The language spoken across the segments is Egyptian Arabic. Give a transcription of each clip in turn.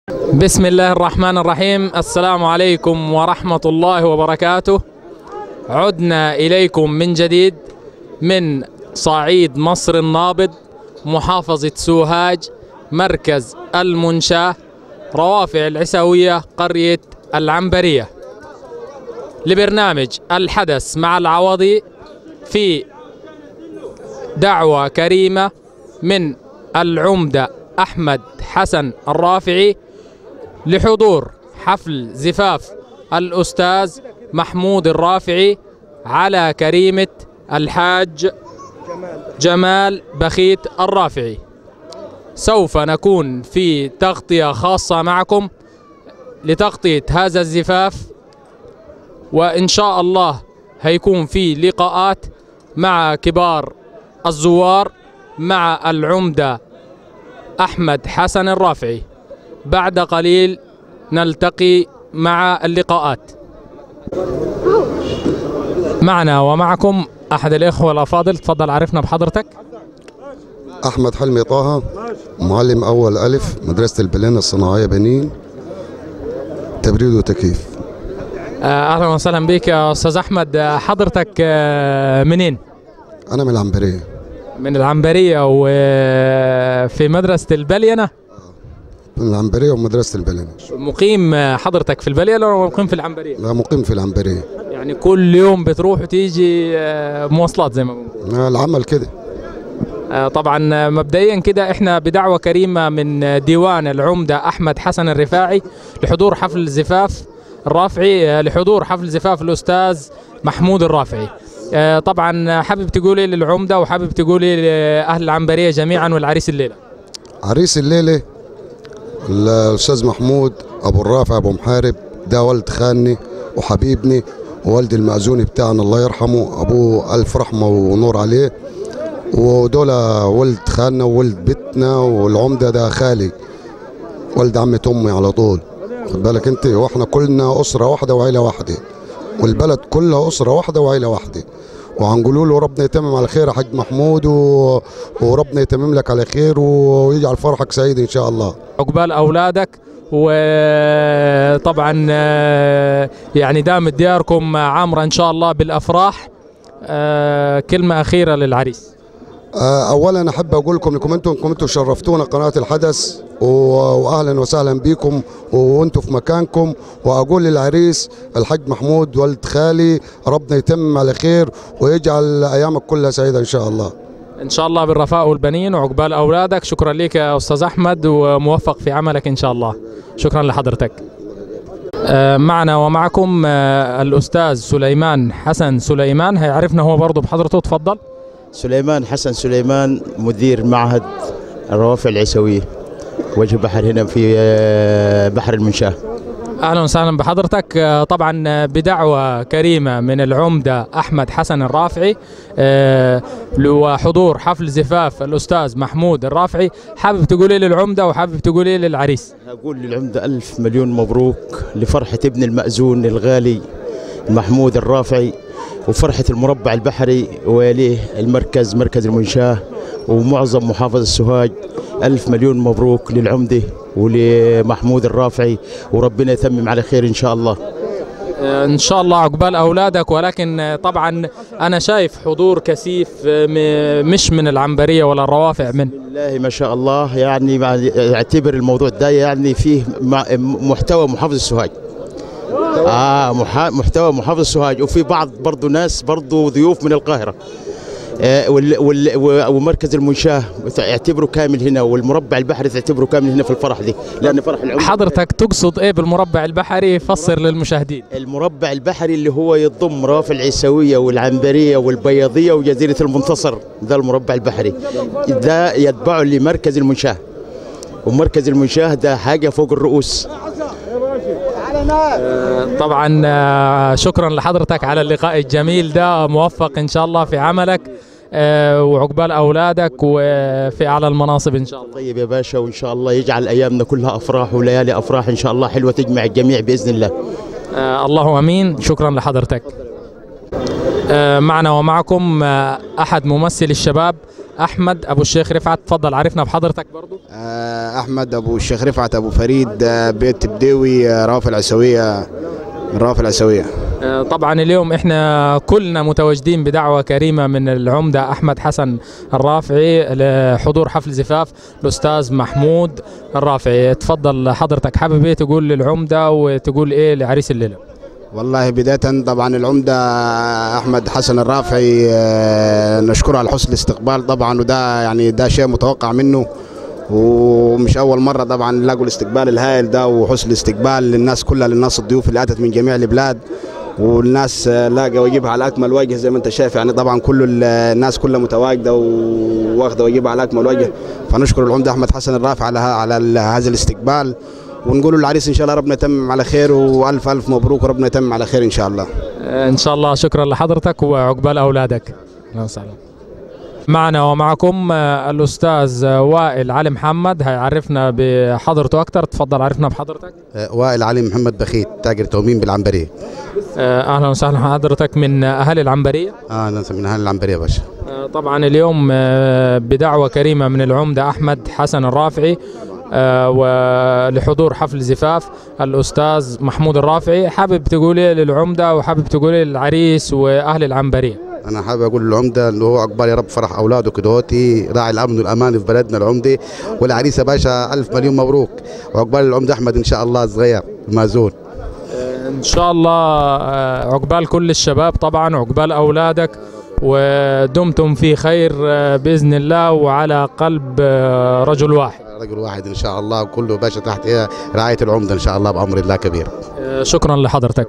بسم الله الرحمن الرحيم السلام عليكم ورحمة الله وبركاته عدنا إليكم من جديد من صعيد مصر النابض محافظة سوهاج مركز المنشاة روافع العسوية قرية العنبرية لبرنامج الحدث مع العوضي في دعوة كريمة من العمدة أحمد حسن الرافعي لحضور حفل زفاف الأستاذ محمود الرافعي على كريمة الحاج جمال بخيت الرافعي سوف نكون في تغطية خاصة معكم لتغطية هذا الزفاف وإن شاء الله هيكون في لقاءات مع كبار الزوار مع العمدة أحمد حسن الرافعي بعد قليل نلتقي مع اللقاءات معنا ومعكم أحد الإخوة الأفاضل تفضل عرفنا بحضرتك أحمد حلمي طه معلم أول ألف مدرسة البلانة الصناعية بنين تبريد وتكييف آه، أهلا وسهلا بك يا أستاذ أحمد آه، حضرتك آه، منين؟ أنا من العنبرية من العنبرية وفي مدرسة البلينة من العنبرية ومدرسة البلانة مقيم آه، حضرتك في البلينة ولا مقيم في العنبرية؟ لا مقيم في العنبرية يعني كل يوم بتروح وتيجي آه، مواصلات زي ما بنقول آه، العمل كده آه، طبعا آه، مبدئيا كده احنا بدعوة كريمة من آه، ديوان العمدة أحمد حسن الرفاعي لحضور حفل زفاف الرافعي آه، لحضور حفل زفاف الأستاذ محمود الرافعي آه، طبعا آه، حابب تقولي للعمدة وحابب تقولي لأهل العنبرية جميعا والعريس الليلة عريس الليلة الأستاذ محمود أبو الرافع أبو محارب ده والد خاني وحبيبني ووالد المأذون بتاعنا الله يرحمه أبوه ألف رحمة ونور عليه ودول ولد خالنا وولد بيتنا والعمدة ده خالي والد عمة أمي على طول خد بالك أنت وإحنا كلنا أسرة واحدة وعيلة واحدة والبلد كلها أسرة واحدة وعيلة واحدة وهنقولوا له ربنا يتمم على خير يا حاج محمود و... وربنا يتمم لك على خير ويجعل فرحك سعيد إن شاء الله عقبال أولادك وطبعا آه، يعني دامت دياركم عامرة إن شاء الله بالأفراح آه، كلمة أخيرة للعريس آه، اولا احب اقول لكم انكم انتم انكم انتم شرفتونا قناه الحدث و- واهلا وسهلا بكم وانتم في مكانكم واقول للعريس الحاج محمود والد خالي ربنا يتمم على خير ويجعل ايامك كلها سعيده ان شاء الله ان شاء الله بالرفاء والبنين وعقبال اولادك شكرا لك يا استاذ احمد وموفق في عملك ان شاء الله شكرا لحضرتك آه، معنا ومعكم آه، الاستاذ سليمان حسن سليمان هيعرفنا هو برضه بحضرته تفضل سليمان حسن سليمان مدير معهد الروافع العيسوية وجه بحر هنا في آه، بحر المنشاه اهلا وسهلا بحضرتك آه، طبعا آه، بدعوه كريمه من العمده احمد حسن الرافعي آه، وحضور حفل زفاف الاستاذ محمود الرافعي حابب تقولي للعمده وحابب تقولي للعريس أقول للعمدة ألف مليون مبروك لفرحة ابن المأذون الغالي محمود الرافعي وفرحة المربع البحري ويليه المركز مركز المنشاه ومعظم محافظة السوهاج ألف مليون مبروك للعمدة ولمحمود الرافعي وربنا يتمم على خير إن شاء الله آه، ان شاء الله عقبال اولادك ولكن آه، طبعا انا شايف حضور كثيف آه، م- مش من العنبريه ولا الروافع من بالله ما شاء الله يعني بعد- اعتبر الموضوع ده يعني فيه مع- محتوى محافظ السوهاج اه محا- محتوى محافظ السوهاج وفي بعض برضو ناس برضو ضيوف من القاهره آه، وال وال و- ومركز المنشاه اعتبره كامل هنا والمربع البحري تعتبره كامل هنا في الفرح دي لان فرح العمر حضرتك تقصد ايه بالمربع البحري فسر للمشاهدين المربع البحري اللي هو يضم رافع العيسوية والعنبرية والبياضية وجزيرة المنتصر ده المربع البحري ده يتبعه لمركز المنشاه ومركز المنشاه ده حاجة فوق الرؤوس طبعا آه، شكرا لحضرتك على اللقاء الجميل ده موفق ان شاء الله في عملك آه، وعقبال اولادك وفي اعلى المناصب ان شاء الله طيب يا باشا وإن شاء الله يجعل أيامنا كلها أفراح وليالي أفراح إن شاء الله حلوة تجمع الجميع بإذن الله آه، الله امين شكرا لحضرتك آه، معنا ومعكم آه، احد ممثل الشباب احمد ابو الشيخ رفعت تفضل عرفنا بحضرتك برضو آه، احمد ابو الشيخ رفعت ابو فريد آه، بيت بديوي آه، روافع العسويه من روافع العسويه آه، طبعا اليوم احنا كلنا متواجدين بدعوة كريمة من العمدة أحمد حسن الرافعي لحضور حفل زفاف الأستاذ محمود الرافعي تفضل حضرتك حابب ايه تقول للعمدة وتقول ايه لعريس الليلة والله بدايه طبعا العمده احمد حسن الرافعي آه، نشكره على حسن الاستقبال طبعا وده يعني ده شيء متوقع منه ومش اول مره طبعا نلاقوا الاستقبال الهائل ده وحسن الاستقبال للناس كلها للناس الضيوف اللي اتت من جميع البلاد والناس آه، لاقى واجبها على اكمل وجه زي ما انت شايف يعني طبعا كل ال- الناس كلها متواجده واخده واجبها على اكمل وجه فنشكر العمده احمد حسن الرافع على ه- على ال- هذا الاستقبال ونقول للعريس ان شاء الله ربنا يتمم على خير والف الف مبروك وربنا يتمم على خير ان شاء الله آه، ان شاء الله شكرا لحضرتك وعقبال اولادك اهلا وسهلا معنا ومعكم آه، الاستاذ آه، وائل علي محمد هيعرفنا بحضرته اكثر تفضل عرفنا بحضرتك وائل علي محمد بخيت تاجر تومين بالعنبريه آه، اهلا وسهلا حضرتك من اهالي العنبريه اه انا من اهل العنبريه يا باشا آه، طبعا اليوم آه، بدعوة كريمة من العمدة أحمد حسن الرافعي آه، ولحضور حفل زفاف الأستاذ محمود الرافعي حابب تقولي للعمدة وحابب تقولي للعريس وأهل العنبرية انا حابب اقول للعمده انه هو عقبال يا رب فرح اولاده كدهوتي راعي الامن والامان في بلدنا العمده والعريس يا باشا الف مليون مبروك وعقبال العمده احمد ان شاء الله صغير مازون إن شاء الله آه، عقبال كل الشباب طبعا عقبال أولادك ودمتم في خير آه، بإذن الله وعلى قلب آه، رجل واحد رجل واحد ان شاء الله وكله باشا تحت إيه رعايه العمده ان شاء الله بامر الله كبير آه، شكرا لحضرتك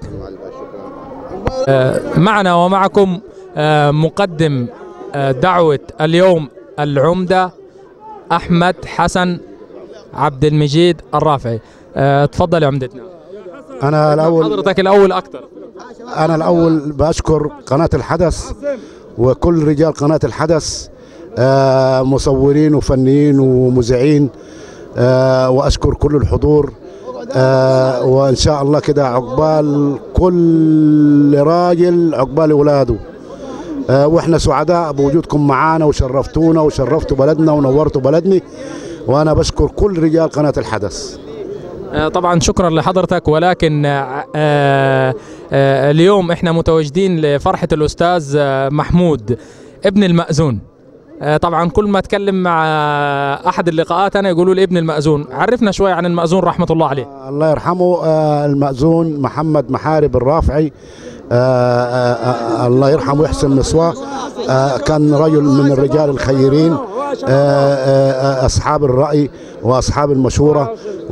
آه، معنا ومعكم آه، مقدم آه، دعوة اليوم العمدة أحمد حسن عبد المجيد الرافعي آه، تفضل يا عمدتنا انا الاول حضرتك الأول أكثر انا الاول بشكر قناه الحدث وكل رجال قناه الحدث آه، مصورين وفنيين ومذيعين آه، واشكر كل الحضور آه، وان شاء الله كده عقبال كل راجل عقبال اولاده آه، واحنا سعداء بوجودكم معانا وشرفتونا وشرفتوا بلدنا ونورتوا بلدنا وانا بشكر كل رجال قناه الحدث آه، طبعا شكرا لحضرتك ولكن آه، آه، آه، اليوم احنا متواجدين لفرحة الأستاذ آه، محمود ابن المأذون آه، طبعا كل ما اتكلم مع آه، احد اللقاءات انا يقولوا لي ابن المأذون عرفنا شوي عن المأذون رحمة الله عليه الله يرحمه آه، المأذون محمد محارب الرافعي آه، آه، آه، الله يرحمه ويحسن مسواه آه، كان رجل من الرجال الخيرين آه، آه، آه، أصحاب الرأي وأصحاب المشورة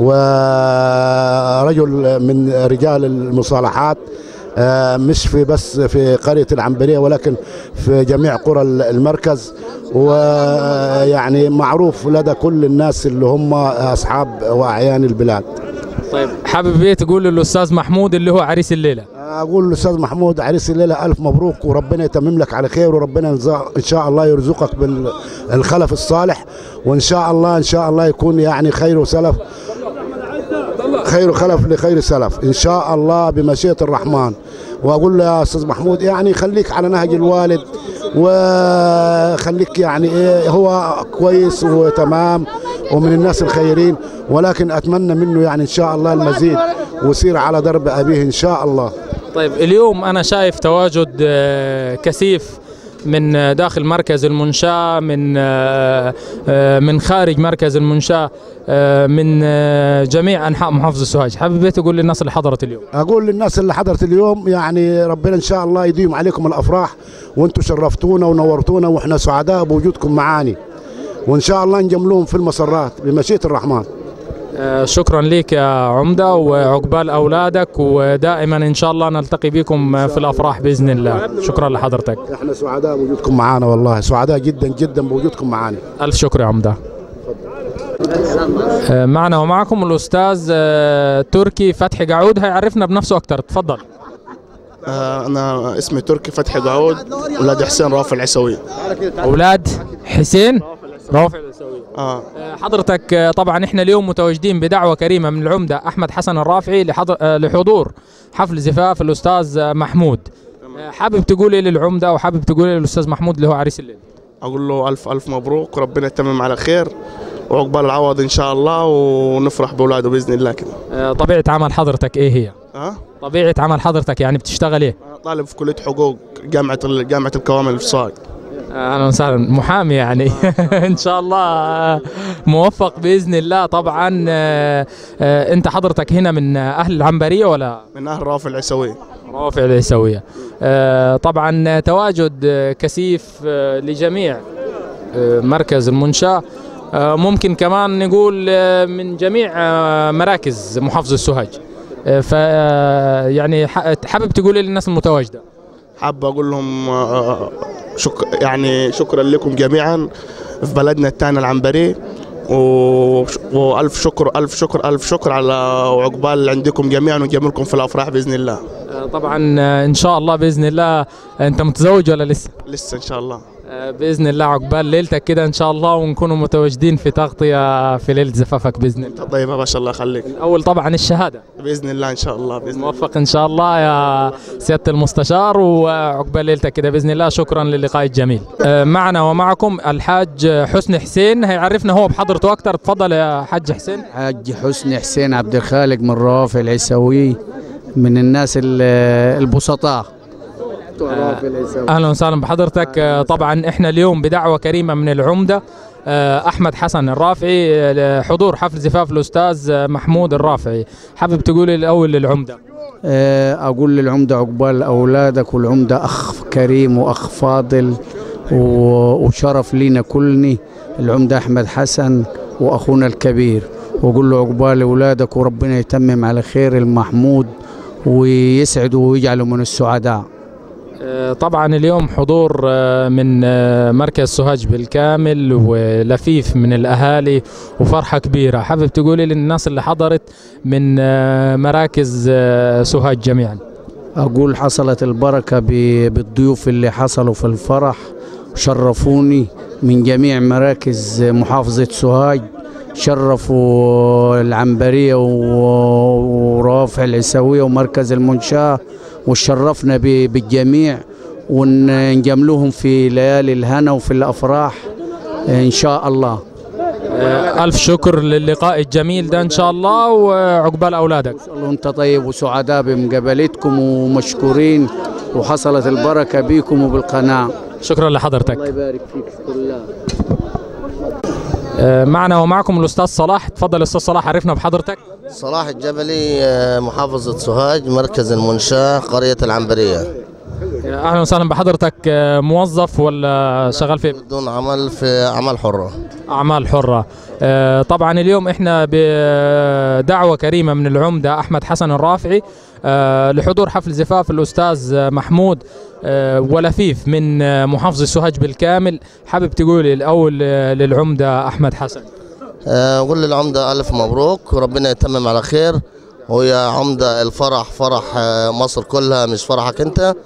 ورجل من رجال المصالحات آه، مش في بس في قرية العنبرية ولكن في جميع قرى المركز ويعني معروف لدى كل الناس اللي هم أصحاب وأعيان البلاد طيب حابب ايه تقول للأستاذ محمود اللي هو عريس الليلة اقول للاستاذ محمود عريس الليله الف مبروك وربنا يتمم لك على خير وربنا ينزع- ان شاء الله يرزقك بالخلف الصالح وان شاء الله ان شاء الله يكون يعني خير سلف خير خلف لخير سلف ان شاء الله بمشيئه الرحمن واقول له يا استاذ محمود يعني خليك على نهج الوالد وخليك يعني ايه هو كويس وتمام ومن الناس الخيرين ولكن اتمنى منه يعني ان شاء الله المزيد ويسير على درب ابيه ان شاء الله طيب اليوم انا شايف تواجد آه، كثيف من آه، داخل مركز المنشاة من آه، آه، من خارج مركز المنشاة آه، من آه، جميع انحاء محافظة سوهاج حابب إيه تقول للناس اللي حضرت اليوم اقول للناس اللي حضرت اليوم يعني ربنا ان شاء الله يديم عليكم الافراح وانتم شرفتونا ونورتونا واحنا سعداء بوجودكم معاني وان شاء الله نجملهم في المسرات بمشيئه الرحمن آه، شكرا لك يا عمدة وعقبال أولادك ودائما إن شاء الله نلتقي بكم في الأفراح بإذن الله شكرا لحضرتك احنا سعداء بوجودكم معانا والله سعداء جدا جدا بوجودكم معانا ألف شكر يا عمدة آه، معنا ومعكم الأستاذ آه، تركي فتحي قعود هيعرفنا بنفسه أكثر تفضل آه، أنا اسمي تركي فتحي قعود ولاد حسين رافع العسوي أولاد حسين رافع العسوي آه. آه، حضرتك آه، طبعا احنا اليوم متواجدين بدعوة كريمة من العمدة أحمد حسن الرافعي لحضر آه، لحضور حفل زفاف الأستاذ آه، محمود آه، حابب تقول ايه للعمدة وحابب تقول ايه للأستاذ محمود اللي هو عريس الليل اقول له الف الف مبروك وربنا يتمم على خير وعقبال العوض ان شاء الله ونفرح باولاده باذن الله كده آه، طبيعة عمل حضرتك ايه هي؟ ها طبيعة عمل حضرتك يعني بتشتغل ايه؟ أنا طالب في كليه حقوق جامعه جامعه الكوامل في صاج اهلا وسهلا محامي يعني ان شاء الله آه، موفق باذن الله طبعا آه، آه، انت حضرتك هنا من اهل العنبريه ولا من اهل رافع العسويه رافع العيسويه آه، طبعا تواجد آه، كثيف آه، لجميع آه، مركز المنشاه آه، ممكن كمان نقول آه، من جميع آه، مراكز محافظه سوهاج آه، ف آه، يعني ح- حابب تقول إيه للناس المتواجده حاب اقول لهم آه، شك يعني شكرا لكم جميعا في بلدنا الثاني العنبري و- والف شكر الف شكر الف شكر على وعقبال عندكم جميعا ونجملكم في الافراح باذن الله آه، طبعا آه، ان شاء الله باذن الله آه، انت متزوج ولا لسه لسه ان شاء الله آه، باذن الله عقبال ليلتك كده ان شاء الله ونكونوا متواجدين في تغطيه في ليله زفافك باذن الله طيب ما شاء الله يخليك اول طبعا الشهاده باذن الله ان شاء الله باذن الله موفق ان شاء الله يا سياده المستشار وعقبال ليلتك كده باذن الله شكرا للقاء الجميل آه، معنا ومعكم الحاج حسني حسين هيعرفنا هو بحضرته اكثر تفضل يا حاج حسين حاج حسني حسين عبد الخالق من رافع العيسوي من الناس ال- البسطاء اهلا وسهلا بحضرتك آه، طبعا احنا اليوم بدعوه كريمه من العمده آه، احمد حسن الرافعي آه، حضور حفل زفاف الاستاذ آه، محمود الرافعي حابب تقولي الاول للعمده آه، أقول للعمدة عقبال أولادك والعمدة أخ كريم وأخ فاضل و- وشرف لينا كلني العمدة أحمد حسن وأخونا الكبير وأقول له عقبال أولادك وربنا يتمم على خير المحمود ويسعده ويجعله من السعداء آه، طبعا اليوم حضور آه، من آه، مركز سوهاج بالكامل ولفيف من الاهالي وفرحه كبيره حابب تقولي للناس اللي حضرت من آه، مراكز آه، سوهاج جميعا أقول حصلت البركة ب- بالضيوف اللي حصلوا في الفرح شرفوني من جميع مراكز محافظة سوهاج شرفوا العنبرية و- ورافع العسوية ومركز المنشاة وشرفنا ب- بالجميع ونجملوهم في ليالي الهنا وفي الأفراح إن شاء الله آه، الف شكر للقاء الجميل ده ان شاء الله وعقبال اولادك الله انت طيب وسعداء بمقابلتكم ومشكورين وحصلت البركة بيكم وبالقناة شكرا لحضرتك الله يبارك فيك كلها آه، معنا ومعكم الاستاذ صلاح تفضل استاذ صلاح عرفنا بحضرتك صلاح الجبلي آه، محافظة سوهاج مركز المنشاة قرية العنبرية آه، اهلا وسهلا بحضرتك آه، موظف ولا شغال في بدون عمل في عمل حرة أعمال حرة آه، طبعا اليوم احنا بدعوة كريمة من العمدة أحمد حسن الرافعي آه، لحضور حفل زفاف الأستاذ آه، محمود آه، ولفيف من آه، محافظة سوهاج بالكامل حابب تقولي الأول آه، للعمدة أحمد حسن آه، أقول للعمدة ألف مبروك وربنا يتمم على خير ويا عمدة الفرح فرح آه، مصر كلها مش فرحك أنت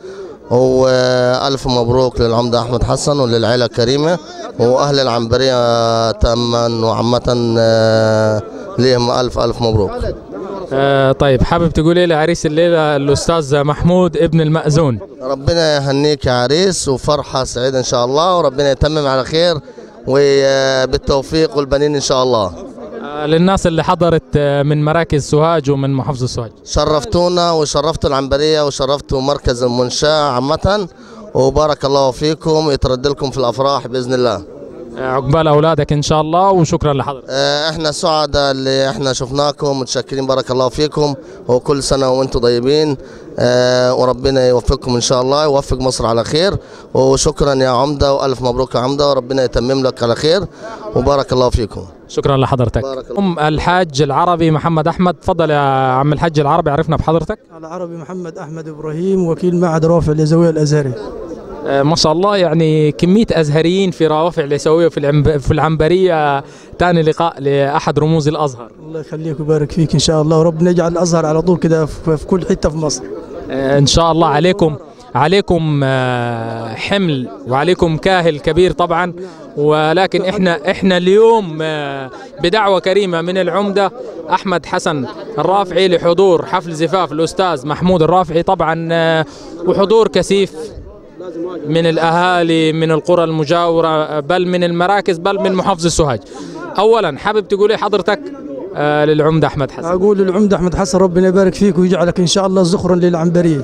وألف مبروك للعمدة أحمد حسن وللعيلة الكريمة وأهل العنبرية تأما وعامة آه، ليهم ألف ألف مبروك آه، طيب حابب تقولي لعريس الليلة الأستاذ محمود ابن المأذون ربنا يهنيك يا عريس وفرحة سعيدة إن شاء الله وربنا يتمم على خير وبالتوفيق والبنين إن شاء الله آه، للناس اللي حضرت آه، من مراكز سوهاج ومن محافظة سوهاج شرفتونا وشرفتوا العنبرية وشرفتوا مركز المنشاة عامة وبارك الله فيكم يترد لكم في الأفراح بإذن الله آه، عقبال أولادك إن شاء الله وشكرا لحضرتك آه، احنا سعداء اللي احنا شفناكم متشكرين بارك الله فيكم وكل سنة وانتم طيبين آه، وربنا يوفقكم ان شاء الله يوفق مصر على خير وشكرا يا عمدة والف مبروك يا عمدة وربنا يتمم لك على خير وبارك الله فيكم شكرا لحضرتك بارك الله. أم الحاج العربي محمد أحمد تفضل يا عم الحاج العربي عرفنا بحضرتك العربي محمد احمد ابراهيم وكيل معهد رافع اليزويه الازهري آه، ما شاء الله يعني كمية أزهريين في روافع العسوية في العنب... في العنبرية ثاني لقاء لأحد رموز الأزهر الله يخليك ويبارك فيك ان شاء الله وربنا يجعل الازهر على طول كده في في كل حته في مصر آه، إن شاء الله عليكم عليكم آه، حمل وعليكم كاهل كبير طبعا ولكن احنا احنا اليوم آه، بدعوة كريمة من العمدة أحمد حسن الرافعي لحضور حفل زفاف الأستاذ محمود الرافعي طبعا آه، وحضور كثيف من الاهالي من القرى المجاوره بل من المراكز بل من محافظه سوهاج اولا حابب تقول ايه حضرتك آه للعمده احمد حسن اقول للعمده احمد حسن ربنا يبارك فيك ويجعلك ان شاء الله زخرا للعنبريه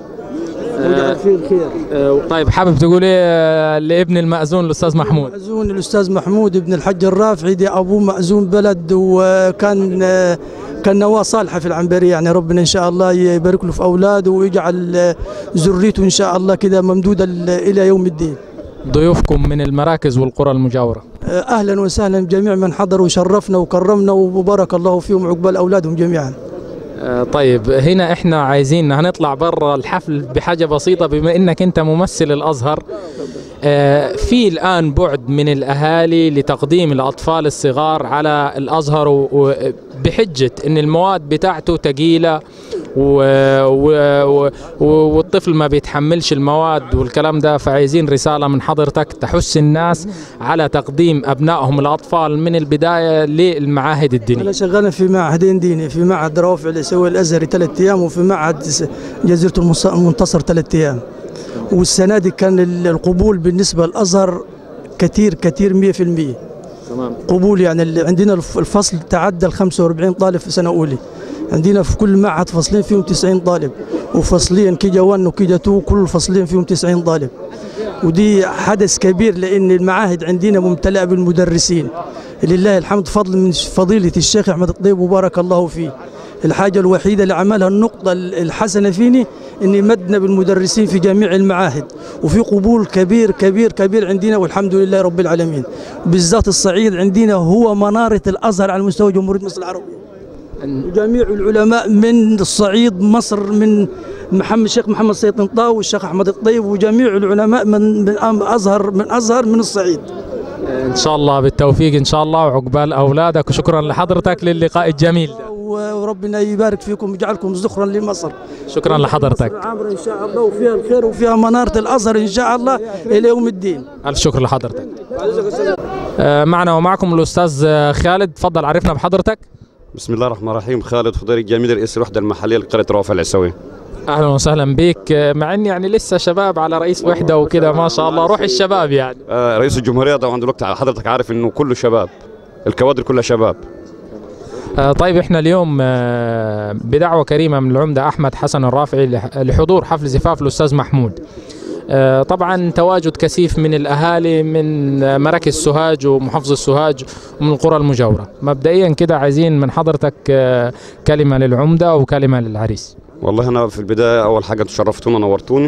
ويجعل فيه الخير آه طيب حابب تقول ايه آه، لابن المأذون الاستاذ محمود مأذون الأستاذ محمود بن الحج الرافعي دي أبوه مأذون بلد وكان آه، كان نواة صالحة في العنبرية يعني ربنا إن شاء الله يبارك له في أولاده ويجعل آه، ذريته إن شاء الله كده ممدودة ل- إلى يوم الدين ضيوفكم من المراكز والقرى المجاوره آه، أهلا وسهلا بجميع من حضر وشرفنا وكرمنا وبارك الله فيهم وعقبال أولادهم جميعا آه، طيب هنا احنا عايزين هنطلع برا الحفل بحاجة بسيطة بما انك انت ممثل الازهر آه، في الان بعد من الاهالي لتقديم الاطفال الصغار على الازهر و- و- بحجة ان المواد بتاعته تقيلة و... و... و... و... والطفل ما بيتحملش المواد والكلام ده فعايزين رسالة من حضرتك تحث الناس على تقديم ابنائهم الاطفال من البداية للمعاهد الدينية أنا شغال في معهدين ديني في معهد روافع الإسوي الأزهري ثلاث أيام وفي معهد س- جزيرة المص- المنتصر ثلاث أيام والسنة دي كان ال- القبول بالنسبة للأزهر كثير كثير 100% تمام قبول يعني اللي عندنا الف- الفصل تعدى ال 45 طالب في سنة أولى عندنا في كل معهد فصلين فيهم 90 طالب وفصلين كيجا 1 وكيجا 2 كل الفصلين فيهم 90 طالب ودي حدث كبير لأن المعاهد عندنا ممتلئة بالمدرسين لله الحمد فضل من فضيلة الشيخ أحمد الطيب وبارك الله فيه الحاجة الوحيدة اللي عملها النقطة الحسنة فيني إني مدنا بالمدرسين في جميع المعاهد وفي قبول كبير كبير كبير عندنا والحمد لله رب العالمين بالذات الصعيد عندنا هو منارة الأزهر على مستوى جمهورية مصر العربية وجميع العلماء من الصعيد مصر من محمد الشيخ محمد سيد طنطاوي والشيخ احمد الطيب وجميع العلماء من من ازهر من ازهر من الصعيد ان شاء الله بالتوفيق ان شاء الله وعقبال اولادك وشكرا لحضرتك للقاء الجميل ده. وربنا يبارك فيكم ويجعلكم ذخرا لمصر شكرا لحضرتك عامرة ان شاء الله وفيها الخير وفيها منارة الازهر ان شاء الله الى يوم الدين الف شكر لحضرتك آه، معنا ومعكم الاستاذ آه، خالد تفضل عرفنا بحضرتك بسم الله الرحمن الرحيم خالد خضيري الجميل رئيس الوحده المحليه لقريه روافع العسوي اهلا وسهلا بك آه، مع اني يعني لسه شباب على رئيس وحده وكده ما شاء الله روح الشباب يعني آه رئيس الجمهوريه طبعا دلوقتي حضرتك عارف انه كله شباب الكوادر كلها شباب آه، طيب احنا اليوم آه، بدعوة كريمة من العمدة أحمد حسن الرافعي لح- لحضور حفل زفاف الأستاذ محمود آه، طبعا تواجد كثيف من الأهالي من آه، مراكز سوهاج ومحافظة سوهاج ومن القرى المجاورة مبدئيا كده عايزين من حضرتك آه، كلمة للعمدة وكلمة للعريس والله انا في البدايه اول حاجه انتوا شرفتونا نورتوني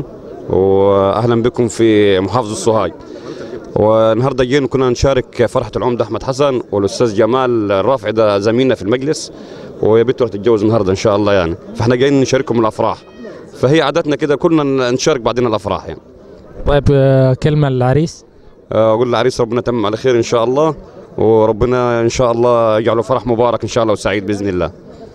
واهلا بكم في محافظه سوهاج والنهارده جينا كنا نشارك فرحه العمده احمد حسن والاستاذ جمال الرافعي ده زميلنا في المجلس وهي بنته هتتجوز النهارده ان شاء الله يعني فاحنا جايين نشاركهم الافراح فهي عادتنا كده كلنا نشارك بعدين الافراح يعني طيب آه، كلمة للعريس آه، اقول للعريس ربنا يتمم على خير ان شاء الله وربنا ان شاء الله يجعله فرح مبارك ان شاء الله وسعيد باذن الله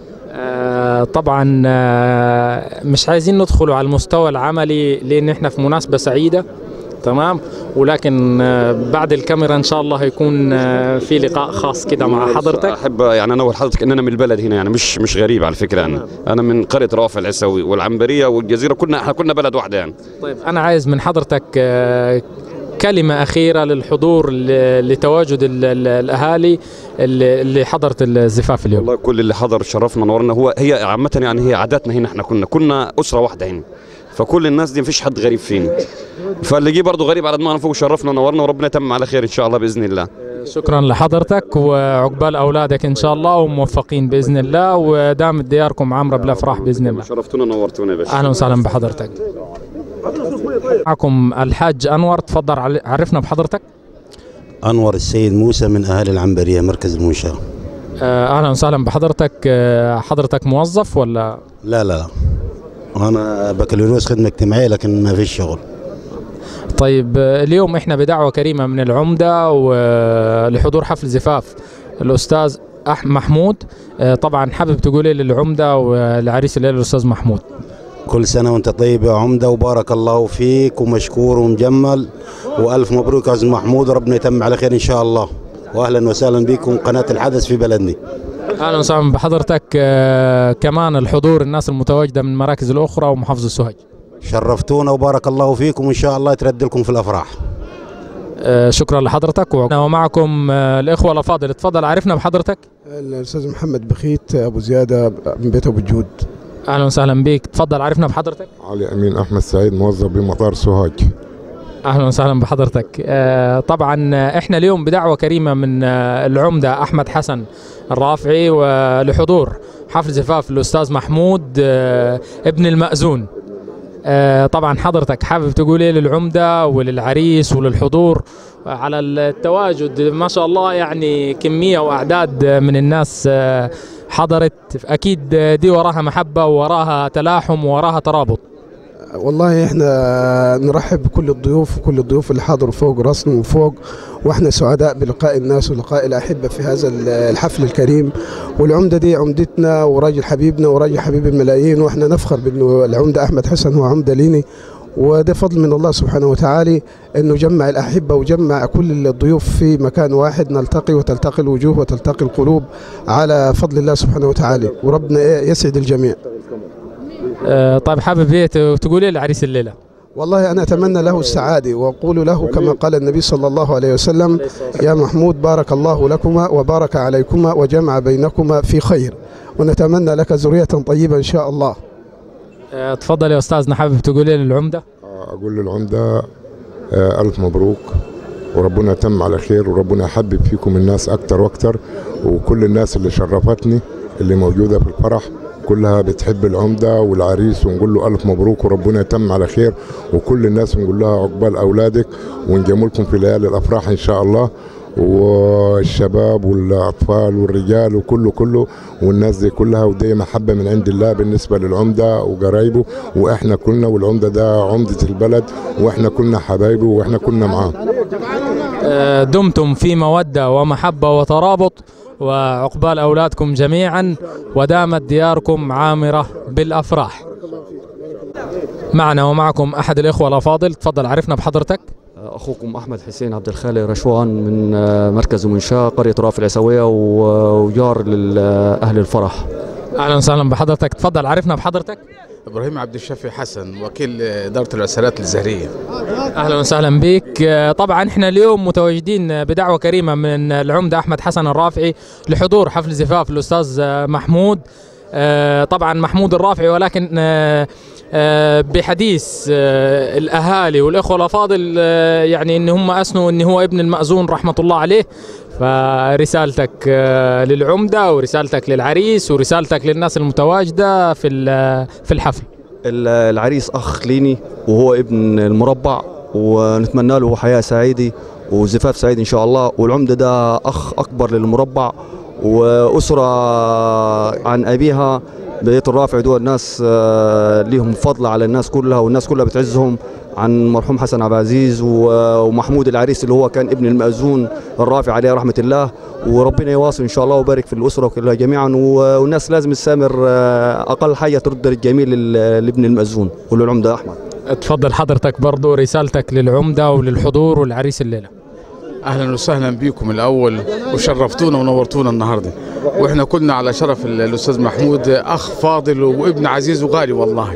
آه، طبعا آه، مش عايزين ندخلوا على المستوى العملي لان احنا في مناسبة سعيدة تمام ولكن آه، بعد الكاميرا ان شاء الله هيكون آه، في لقاء خاص كده مع حضرتك احب يعني انا وحضرتك ان انا من البلد هنا يعني مش مش غريب على فكره يعني انا من قريه رافع العسوي والعنبريه والجزيره كنا احنا كنا بلد واحده يعني طيب انا عايز من حضرتك آه، كلمة أخيرة للحضور ل- لتواجد ال- ال- الأهالي اللي اللي حضرت الزفاف اليوم والله كل اللي حضر شرفنا نورنا هو هي عامه يعني هي عاداتنا هنا احنا كنا كنا اسره واحده هنا فكل الناس دي مفيش حد غريب فينا فاللي جه برضه غريب على دماغنا فوق شرفنا ونورنا وربنا يتمم على خير ان شاء الله باذن الله شكرا لحضرتك وعقبال أولادك إن شاء الله وموفقين بإذن الله ودامت دياركم عامرة بالأفراح بإذن الله شرفتونا ونورتونا يا باشا اهلا وسهلا بحضرتك معكم الحاج انور تفضل عل- عرفنا بحضرتك أنور السيد موسى من أهالي العنبرية مركز المنشأة آه، اهلا وسهلا بحضرتك آه، حضرتك موظف ولا لا لا لا أنا بكالوريوس خدمة اجتماعية لكن ما فيش شغل طيب آه، اليوم احنا بدعوه كريمه من العمده ولحضور حفل زفاف الاستاذ أح محمود آه، طبعا حابب تقولي للعمده والعريس الليله الاستاذ محمود كل سنة وأنت طيب يا عمدة وبارك الله فيك ومشكور ومجمل وألف مبروك يا أستاذ محمود وربنا يتم على خير إن شاء الله وأهلا وسهلا بكم قناة الحدث في بلدنا اهلا وسهلا بحضرتك آه، كمان الحضور الناس المتواجده من المراكز الاخرى ومحافظه سوهاج شرفتونا وبارك الله فيكم وان شاء الله يترد لكم في الافراح آه، شكرا لحضرتك ومعكم آه، الاخوه الافاضل تفضل عرفنا بحضرتك الاستاذ محمد بخيت ابو زياده من بيت ابو جود اهلا وسهلا بك تفضل عرفنا بحضرتك علي امين احمد سعيد موظف بمطار سوهاج اهلا وسهلا بحضرتك آه، طبعا آه، احنا اليوم بدعوه كريمه من آه، العمده احمد حسن الرافعي ولحضور حفل زفاف الاستاذ محمود آه، ابن المأذون آه، طبعا حضرتك حابب تقول ايه للعمده وللعريس وللحضور على التواجد ما شاء الله يعني كميه واعداد من الناس آه، حضرت اكيد دي وراها محبه ووراها تلاحم ووراها ترابط والله احنا نرحب بكل الضيوف وكل الضيوف اللي حضروا فوق راسنا وفوق واحنا سعداء بلقاء الناس ولقاء الاحبه في هذا الحفل الكريم والعمده دي عمدتنا وراجل حبيبنا وراجل حبيب الملايين واحنا نفخر بانه العمده احمد حسن هو عمده ليني وده فضل من الله سبحانه وتعالى انه جمع الاحبه وجمع كل الضيوف في مكان واحد نلتقي وتلتقي الوجوه وتلتقي القلوب على فضل الله سبحانه وتعالى وربنا إيه يسعد الجميع آه، طيب حابب ايه ت- تقول ايه لعريس الليله والله أنا أتمنى له السعادة وأقول له كما قال النبي صلى الله عليه وسلم يا محمود بارك الله لكما وبارك عليكما وجمع بينكما في خير ونتمنى لك ذرية طيبة إن شاء الله آه، تفضل يا استاذنا حابب تقول ايه للعمده اقول للعمده آه، الف مبروك وربنا يتم على خير وربنا يحبب فيكم الناس اكتر واكتر وكل الناس اللي شرفتني اللي موجوده في الفرح كلها بتحب العمده والعريس ونقول له الف مبروك وربنا يتم على خير وكل الناس نقول لها عقبال اولادك ونجملكم في ليالي الافراح ان شاء الله والشباب والاطفال والرجال وكله كله والناس دي كلها ودي محبه من عند الله بالنسبه للعمده وقرايبه واحنا كلنا والعمده ده عمده البلد واحنا كلنا حبايبه واحنا كلنا معاه آه، دمتم في مودة ومحبة وترابط وعقبال أولادكم جميعا ودامت دياركم عامرة بالأفراح معنا ومعكم أحد الإخوة الأفاضل تفضل عرفنا بحضرتك اخوكم احمد حسين عبد الخالق رشوان من آه، مركز منشاه قريه رافع العسويه و- وجار لاهل الفرح أهلا وسهلا بحضرتك تفضل عرفنا بحضرتك ابراهيم عبد الشافي حسن وكيل اداره العسالات الزهريه اهلا وسهلا بك آه، طبعا احنا اليوم متواجدين بدعوه كريمه من العمده احمد حسن الرافعي لحضور حفل زفاف الاستاذ آه، محمود آه، طبعا محمود الرافعي ولكن آه، آه، بحديث آه، الاهالي والاخوه الافاضل آه، يعني ان هم اثنوا ان هو ابن المأذون رحمه الله عليه فرسالتك آه، للعمده ورسالتك للعريس ورسالتك للناس المتواجده في ال- في الحفل ال- العريس اخ ليني وهو ابن المربع ونتمنى له حياه سعيده وزفاف سعيد ان شاء الله والعمده ده اخ اكبر للمربع واسره عن ابيها بيت الرافع دول ناس آه، ليهم فضل على الناس كلها والناس كلها بتعزهم عن مرحوم حسن عبد العزيز و- ومحمود العريس اللي هو كان ابن المأذون الرافع عليه رحمه الله وربنا يواصل ان شاء الله ويبارك في الاسره كلها جميعا و- والناس لازم تسامر آه، اقل حاجه ترد الجميل لل- لابن المأذون وللعمده احمد تفضل حضرتك برضو رسالتك للعمده وللحضور والعريس الليله اهلا وسهلا بكم الاول وشرفتونا ونورتونا النهارده واحنا كنا على شرف ال- الاستاذ محمود اخ فاضل وابن عزيز وغالي والله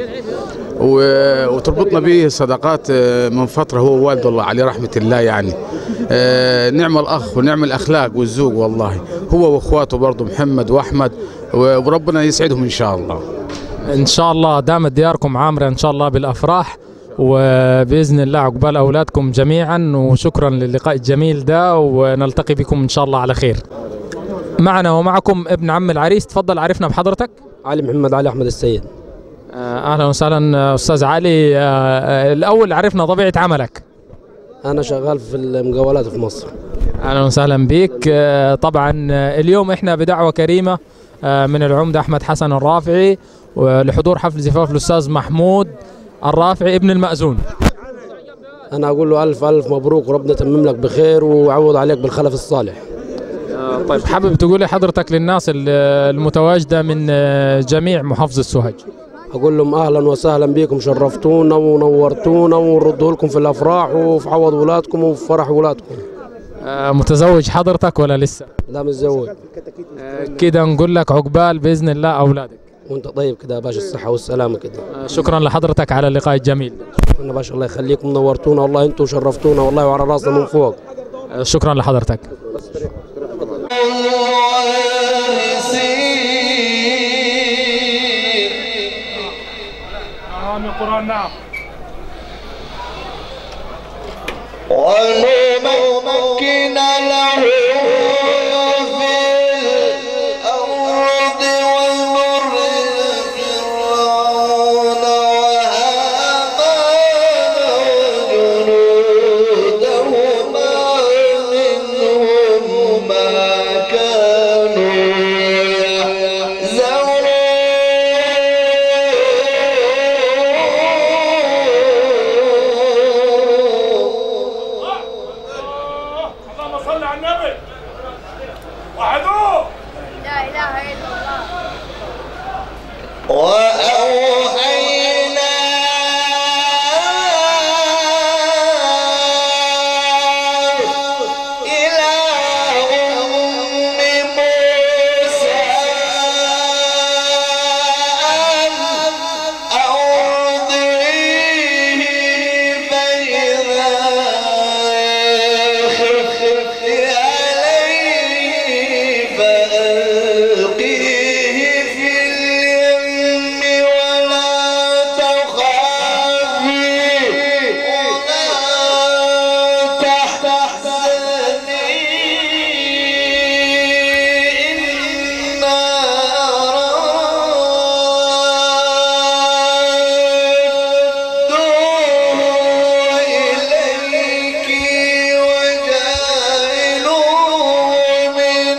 و- وتربطنا به صداقات آه، من فتره هو والده الله عليه رحمه الله يعني آه، نعم الاخ ونعم الاخلاق والذوق والله هو واخواته برضه محمد واحمد و- وربنا يسعدهم ان شاء الله ان شاء الله دامت دياركم عامره ان شاء الله بالافراح وباذن الله عقبال اولادكم جميعا وشكرا للقاء الجميل ده ونلتقي بكم ان شاء الله على خير. معنا ومعكم ابن عم العريس تفضل عرفنا بحضرتك. علي محمد علي احمد السيد آه، اهلا وسهلا استاذ علي آه، آه، الاول عرفنا طبيعه عملك. انا شغال في المقاولات في مصر اهلا وسهلا بك آه، طبعا آه، اليوم احنا بدعوه كريمه آه، من العمده احمد حسن الرافعي لحضور حفل زفاف الاستاذ محمود الرافعي ابن المأذون. انا اقول له الف الف مبروك وربنا يتمم لك بخير ويعوض عليك بالخلف الصالح طيب حابب تقولي حضرتك للناس ال- المتواجدة من آه، جميع محافظة سوهاج اقول لهم اهلا وسهلا بكم شرفتونا ونورتونا ونردوا لكم في الافراح وفي عوض ولادكم وفي فرح ولادكم آه، متزوج حضرتك ولا لسه لا متزوج كده نقول لك عقبال بإذن الله أولادك وانت طيب كده يا باشا الصحه والسلامه كده شكرا لحضرتك على اللقاء الجميل شكرا يا باشا الله يخليكم نورتونا والله انتم شرفتونا والله وعلى راسنا من فوق شكرا لحضرتك نعم القرآن نعم ونمكن له في الأرض ونر فرعون وهامان وجنودهما منهم ما كانوا اللهم صل على النبي وحدوه لا إله إلا الله وأوحينا إلى أم موسى أن أرضعيه فإذا خفت عليه فألقيه في اليم ولا تخافي ولا تحزني إنا ردوه إليك وجعلوه من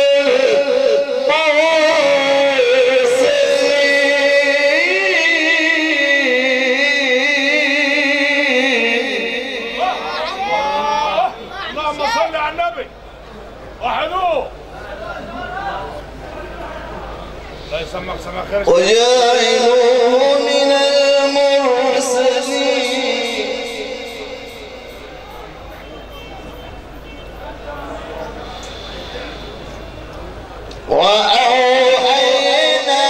اللهم صل على النبي وحدوه الله يسمك سماك خير وجعلوه من المرسلين وأوحينا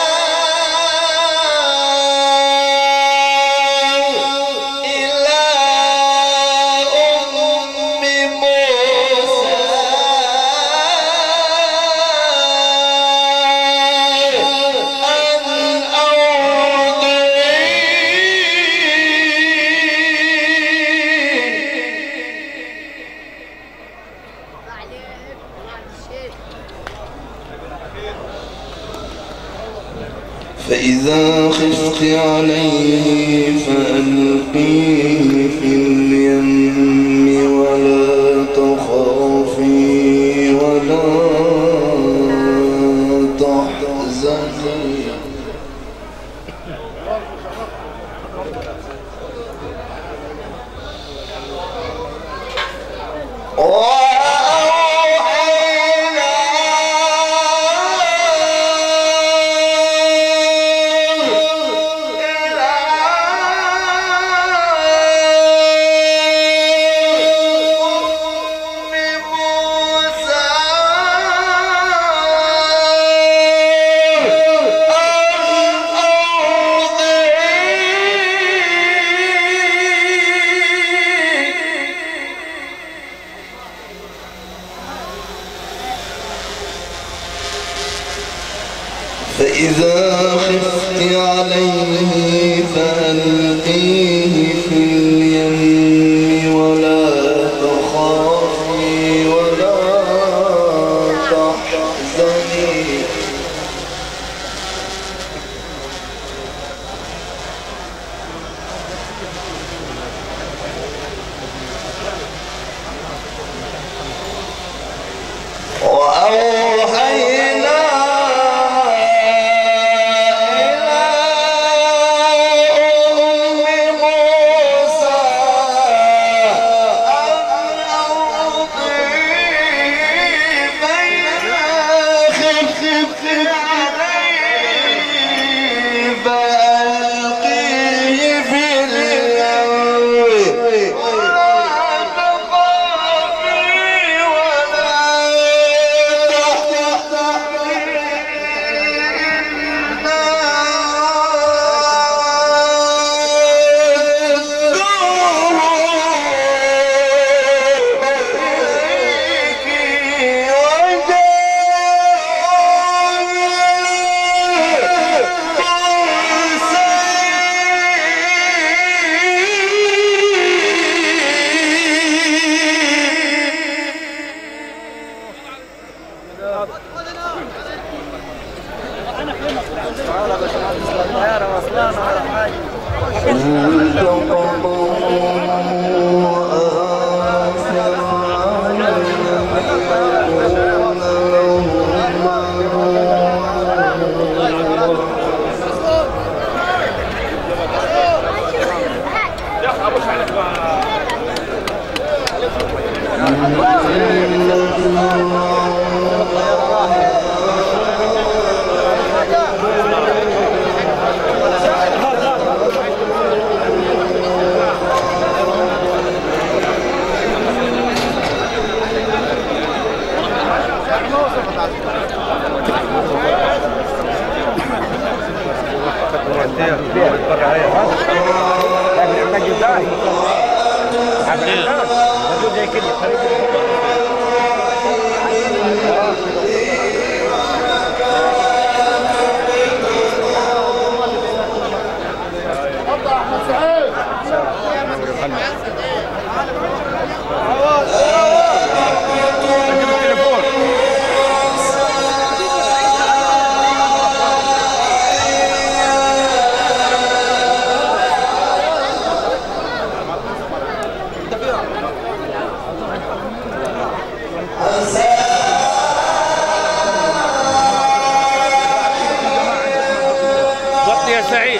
إلى أم موسى أن فإذا خفت عليه فألقيه في اليم ولا تخافي ولا تحزني فإذا خفت عليه فألقيه في اليم ولا تخافي ولا تحزني وأوحينا إلى وطي يا سعيد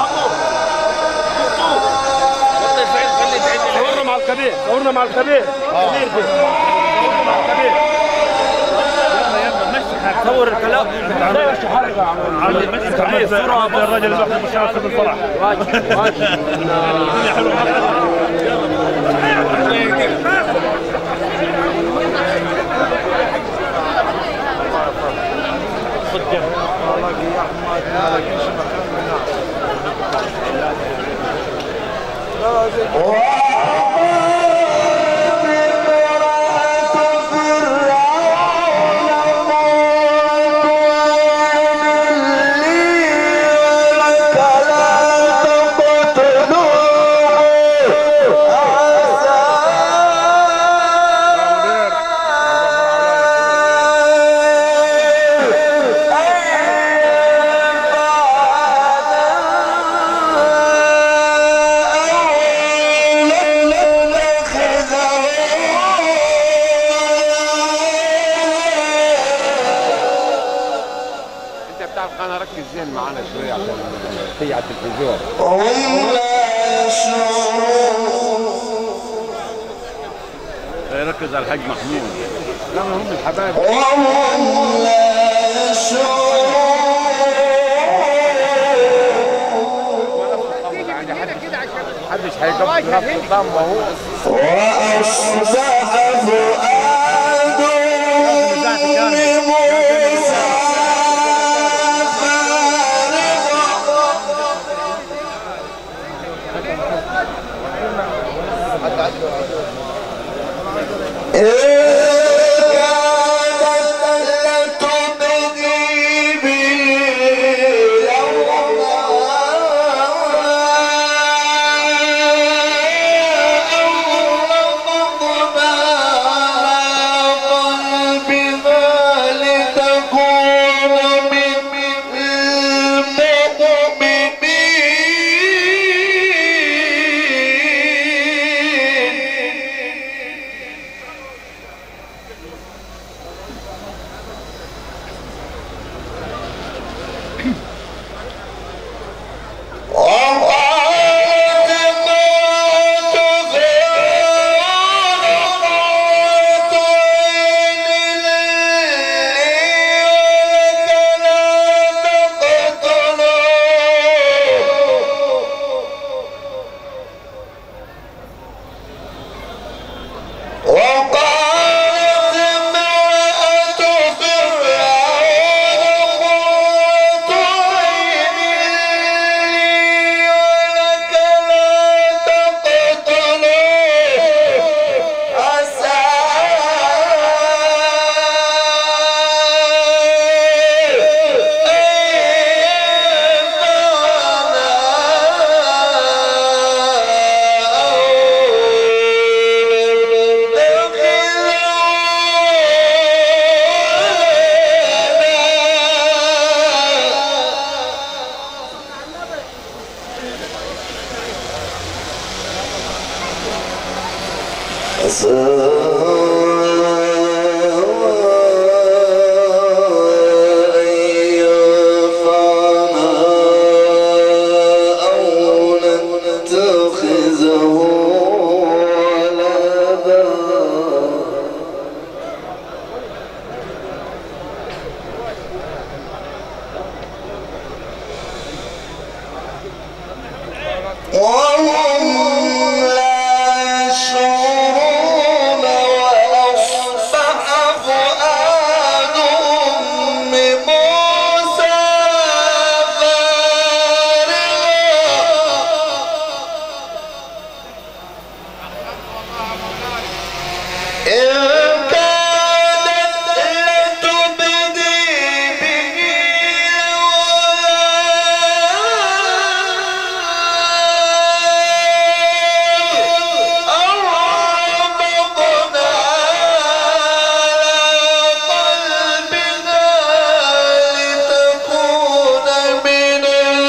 وطي يا سعيد خلي تعيد صورنا مع الكبير صورنا مع الكبير كبير كده. صورنا مع الكبير يلا يلا مشي حالك. صور الكلام لا مشي حالك يا عم علي مشي حالك صورة الراجل اللي واخد مشاركة بالفرح واجب واجب الدنيا حلوة انت بتعرف انا ركز زين معانا شويه عشان تيجي على التلفزيون ركز على الحاج محمود لا ما هم الحبايب محدش هيقبل نفس الضم هو وأصبح فؤاد أم موسى وهم لا يشعرون وأصبح فؤاد أم موسى فارغا إن كادت لتبدي به أربطنا على قلبها لتكون من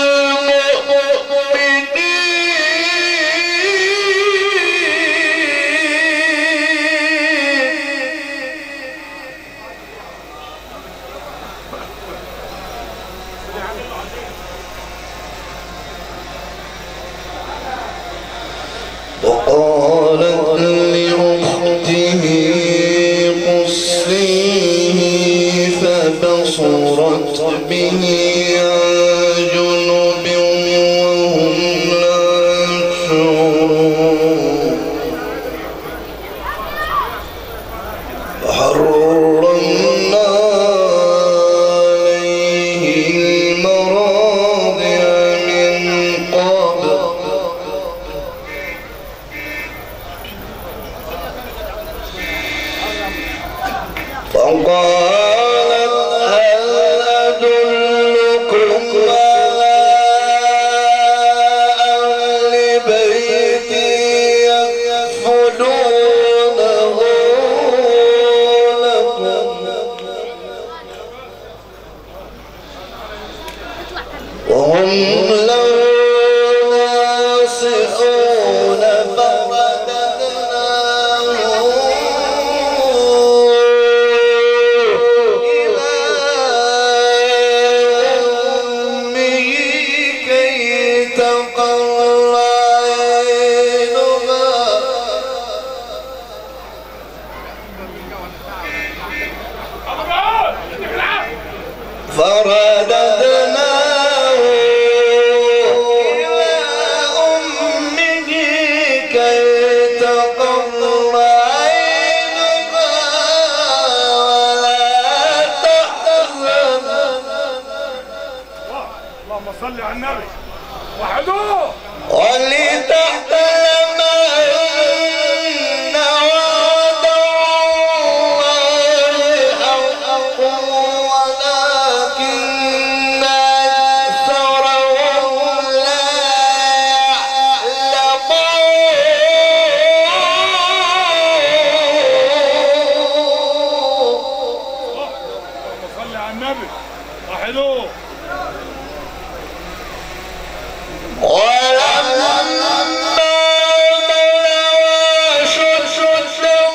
المؤمنين وقالت لأخته قصيه فبصرت به عن جنب وهم لا يشعرون فحرمنا عليه المراضع من قبل فقالت هل أدلكم على أهل بيت يكفلونه لكم وهم له ناصحون فرددناه إلى أمه كي تقر عينها فرددناه إلى أمه كي تقر عينها ولا تحزن اللهم صل على النبي وحدوه ولتحزن أن وعد الله حق ولكن أكثرهم لا يعلمون اللهم صل على النبي وحدوه ولما بلغ أشده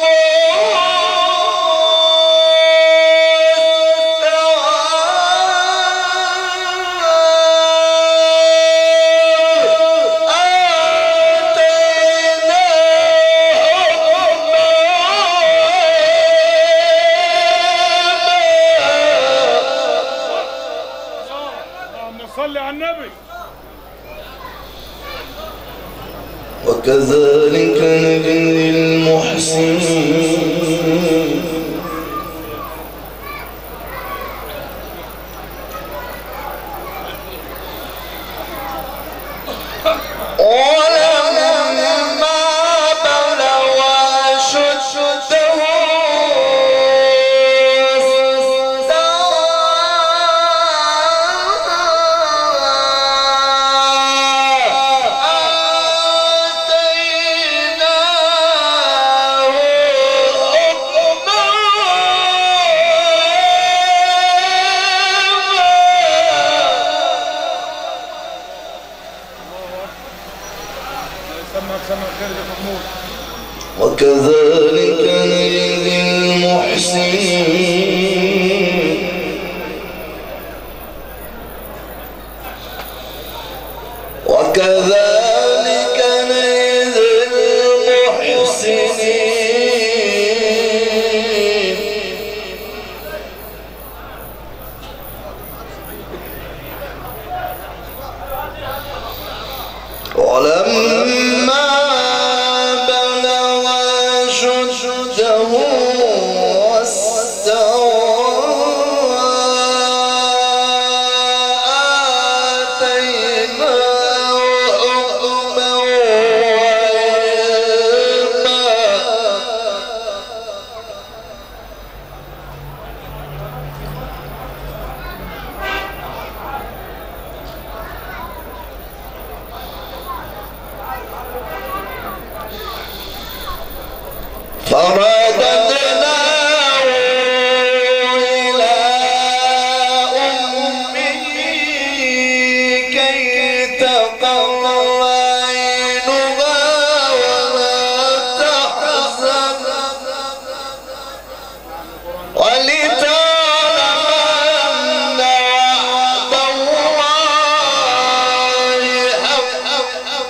اللهم صل على النبي وكذلك نجزي المحسنين ولما بلغ أشده سمك سمك خير يا محمود وكذلك نجزي المحسنين وكذلك نجزي المحسنين ولما بلغ أشده واستوى آتيناه حكما وعلما فرددناه إلى أمه كي تقر عينها ولا تحزن ولتعلم أن وعد الله حق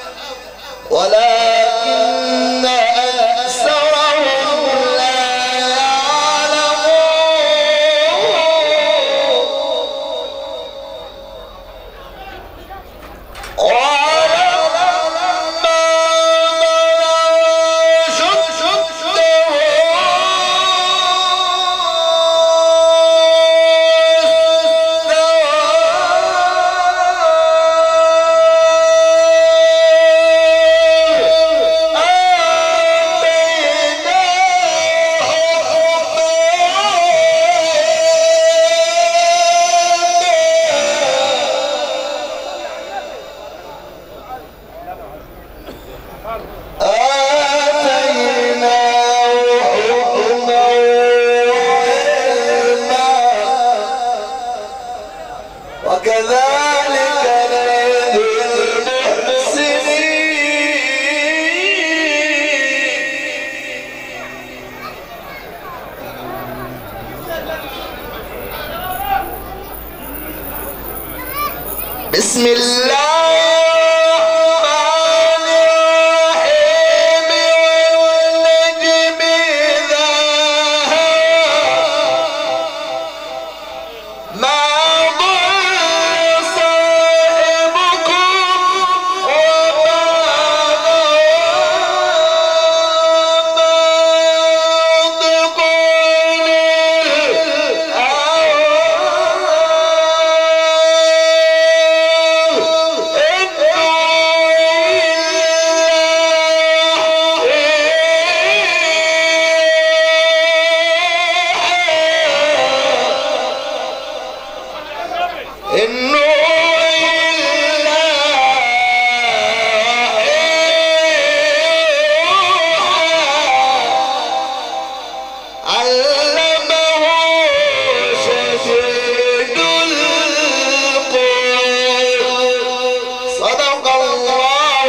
ولكن أكثرهم لا وكذلك نجزي المحسنين بسم الله الرحمن الرحيم والنجم إذا هوى ما ضل صاحبكم وما غوى علمه شديد القوى صدق الله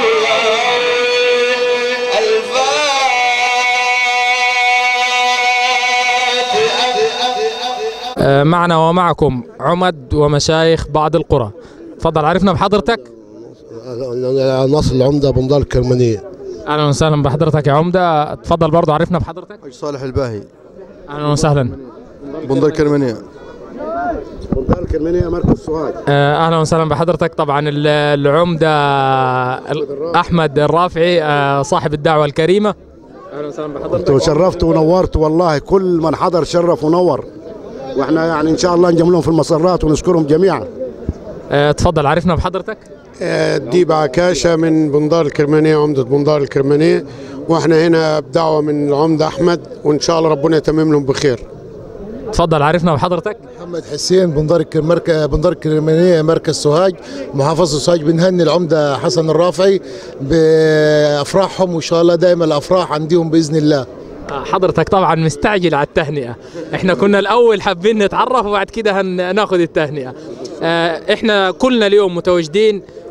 الفاتحة آه، معنا ومعكم عمد ومشايخ بعض القرى تفضل عرفنا بحضرتك ناصر العمدة بنضال الكرمانية اهلا وسهلا بحضرتك يا عمده تفضل برضو عرفنا بحضرتك صالح الباهي اهلا وسهلا بندر كرمانية بنضال الكرمانية مركز سوهاج آه، اهلا وسهلا بحضرتك طبعا ال- العمده ال- احمد الرافعي آه، صاحب الدعوه الكريمه اهلا وسهلا بحضرتك وشرفت ونورت والله كل من حضر شرف ونور واحنا يعني ان شاء الله نجم لهم في المسرات ونشكرهم جميعا آه، تفضل عرفنا بحضرتك ديب عكاشة من بندار الكرمانية عمدة بندار الكرمانية واحنا هنا بدعوة من العمدة أحمد وإن شاء الله ربنا يتمم لهم بخير تفضل عرفنا بحضرتك محمد حسين بندار الكرمركة بندار الكرمانية مركز سوهاج محافظة سوهاج بنهني العمدة حسن الرافعي بأفراحهم وإن شاء الله دائما الأفراح عندهم بإذن الله آه، حضرتك طبعا مستعجل على التهنئه احنا كنا الاول حابين نتعرف وبعد كده هناخد التهنئه آه، احنا كلنا اليوم متواجدين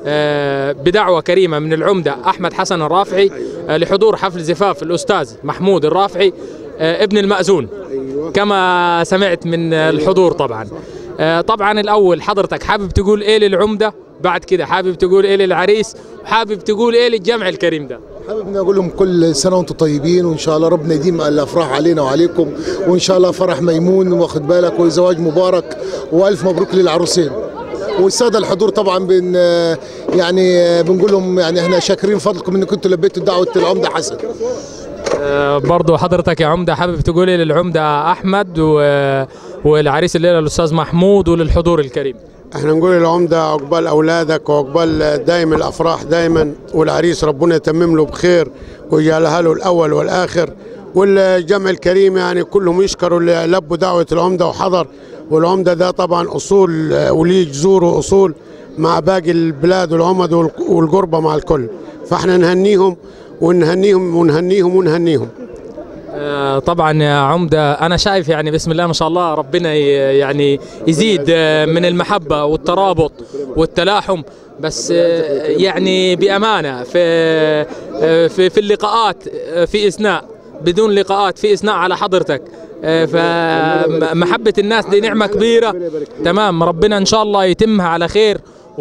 آه، بدعوة كريمة من العمدة أحمد حسن الرافعي آه، لحضور حفل زفاف الأستاذ محمود الرافعي آه، ابن المأذون كما سمعت من الحضور طبعا آه، طبعا الأول حضرتك حابب تقول إيه للعمدة بعد كده حابب تقول إيه للعريس وحابب تقول إيه للجمع الكريم ده حابب اني اقول لهم كل سنه وانتم طيبين وان شاء الله ربنا يديم الافراح علينا وعليكم وان شاء الله فرح ميمون واخد بالك وزواج مبارك والف مبروك للعروسين والساده الحضور طبعا بن يعني بنقول لهم يعني احنا شاكرين فضلكم انكم انتم لبيتوا دعوه العمده حسن آه، برضو حضرتك يا عمدة حابب تقولي للعمدة أحمد و... والعريس الليلة الأستاذ محمود وللحضور الكريم احنا نقول للعمدة عقبال أولادك وعقبال دايم الأفراح دايما والعريس ربنا يتمم له بخير ويجعلها له الأول والآخر والجمع الكريم يعني كلهم يشكروا اللي لبوا دعوة العمدة وحضر والعمدة ده طبعا أصول آه، وليه جذور وأصول مع باقي البلاد والعمد والق- والقربة مع الكل فاحنا نهنيهم ونهنيهم ونهنيهم ونهنيهم آه، طبعا يا عمدة أنا شايف يعني بسم الله ما شاء الله ربنا ي- يعني يزيد آه، من المحبة والترابط والتلاحم بس آه، يعني بأمانة في آه، في في اللقاءات آه، في إثناء بدون لقاءات في إثناء على حضرتك آه، فمحبة الناس دي نعمة كبيرة تمام ربنا إن شاء الله يتمها على خير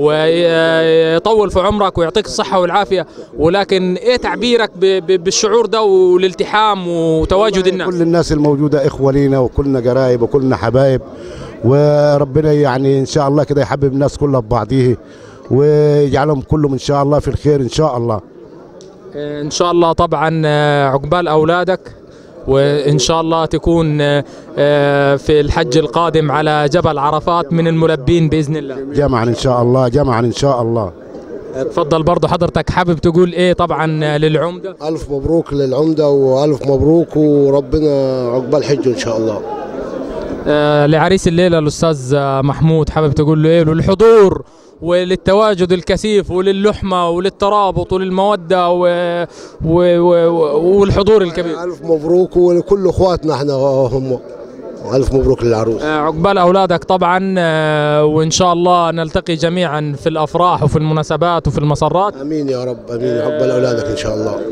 ويطول في عمرك ويعطيك الصحة والعافية ولكن ايه تعبيرك ب- ب- بالشعور ده والالتحام وتواجد الناس كل الناس الموجودة إخوة لينا وكلنا قرايب وكلنا حبايب وربنا يعني إن شاء الله كده يحبب الناس كلها ببعضيه ويجعلهم كلهم إن شاء الله في الخير إن شاء الله آه، ان شاء الله طبعا آه، عقبال اولادك وان شاء الله تكون آه، آه، في الحج القادم على جبل عرفات من الملبين باذن الله جمعا إن شاء الله جمعا إن شاء الله تفضل برضه حضرتك حابب تقول ايه طبعا آه، للعمده ألف مبروك للعمدة وألف مبروك وربنا عقبال حجه إن شاء الله آه، لعريس الليله الاستاذ آه، محمود حابب تقول له ايه للحضور وللتواجد الكثيف وللحمه وللترابط وللموده و... و... و... والحضور الكبير ألف مبروك ولكل إخواتنا إحنا هم ألف مبروك للعروس آه، عقبال اولادك طبعا آه، وان شاء الله نلتقي جميعا في الافراح وفي المناسبات وفي المسرات امين يا رب امين عقبال اولادك ان شاء الله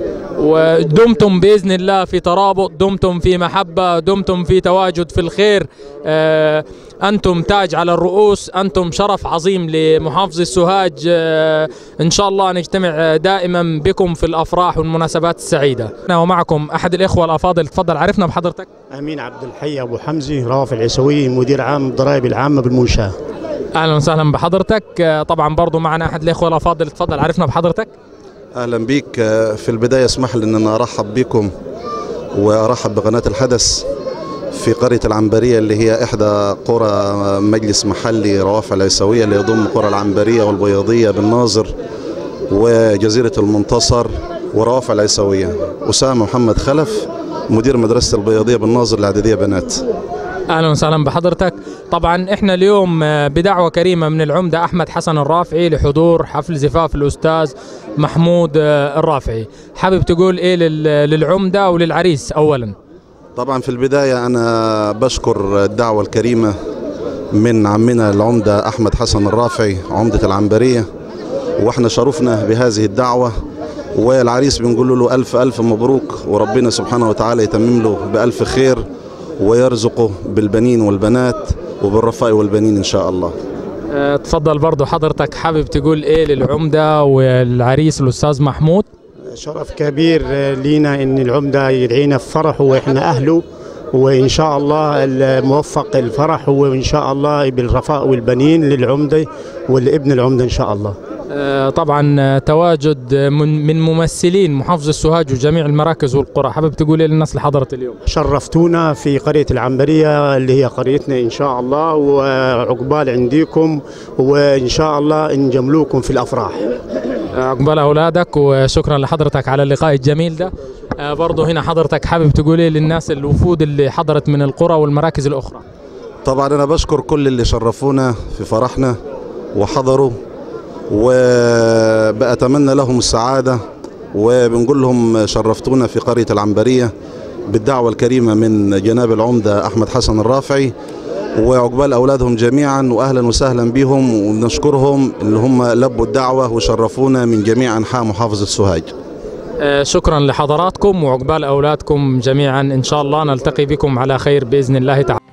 ودمتم باذن الله في ترابط دمتم في محبه دمتم في تواجد في الخير آه، انتم تاج على الرؤوس انتم شرف عظيم لمحافظ السوهاج آه، ان شاء الله نجتمع آه، دائما بكم في الافراح والمناسبات السعيده انا ومعكم احد الاخوه الافاضل تفضل عرفنا بحضرتك امين عبد الحي ابو حمزه رافع العيسوي مدير عام الضرائب العامه بالمنشاه اهلا وسهلا بحضرتك آه، طبعا برضو معنا احد الاخوه الافاضل تفضل عرفنا بحضرتك اهلا بيك آه، في البدايه اسمح لي ان انا ارحب بكم وارحب بقناه الحدث في قريه العنبريه اللي هي احدى قرى مجلس محلي روافع العيسويه اللي يضم قرى العنبريه والبياضيه بالناظر وجزيره المنتصر وروافع العيسويه اسامه محمد خلف مدير مدرسه البياضيه بالناظر الاعداديه بنات اهلا وسهلا بحضرتك طبعا احنا اليوم آه، بدعوه كريمه من العمده احمد حسن الرافعي لحضور حفل زفاف الاستاذ محمود آه، الرافعي حابب تقول ايه لل- للعمده وللعريس اولا طبعا في البداية أنا بشكر الدعوة الكريمة من عمنا العمدة أحمد حسن الرافعي عمدة العنبرية وإحنا شرفنا بهذه الدعوة والعريس بنقول له ألف ألف مبروك وربنا سبحانه وتعالى يتمم له بألف خير ويرزقه بالبنين والبنات وبالرفاء والبنين إن شاء الله آه، تفضل برضو حضرتك حابب تقول ايه للعمده والعريس الاستاذ محمود شرف كبير آه، لينا ان العمده يدعينا في فرحه واحنا اهله وان شاء الله الموفق الفرح وان شاء الله بالرفاء والبنين للعمده والابن العمده ان شاء الله آه، طبعا آه، تواجد آه، من من ممثلين محافظ السوهاج وجميع المراكز والقرى حابب تقول ايه للناس اللي حضرت اليوم شرفتونا في قرية العنبرية اللي هي قريتنا إن شاء الله وعقبال عندكم وإن شاء الله نجملوكم في الأفراح عقبال اولادك وشكرا لحضرتك على اللقاء الجميل ده آه، برضو هنا حضرتك حابب تقول ايه للناس الوفود اللي حضرت من القرى والمراكز الاخرى طبعا أنا بشكر كل اللي شرفونا في فرحنا وحضروا وبأتمنى لهم السعادة وبنقول لهم شرفتونا في قرية العنبرية بالدعوة الكريمة من جناب العمدة أحمد حسن الرافعي وعقبال أولادهم جميعا وأهلا وسهلا بهم ونشكرهم اللي هم لبوا الدعوة وشرفونا من جميع أنحاء محافظة سوهاج آه، شكرا لحضراتكم وعقبال أولادكم جميعا إن شاء الله نلتقي بكم على خير بإذن الله تعالى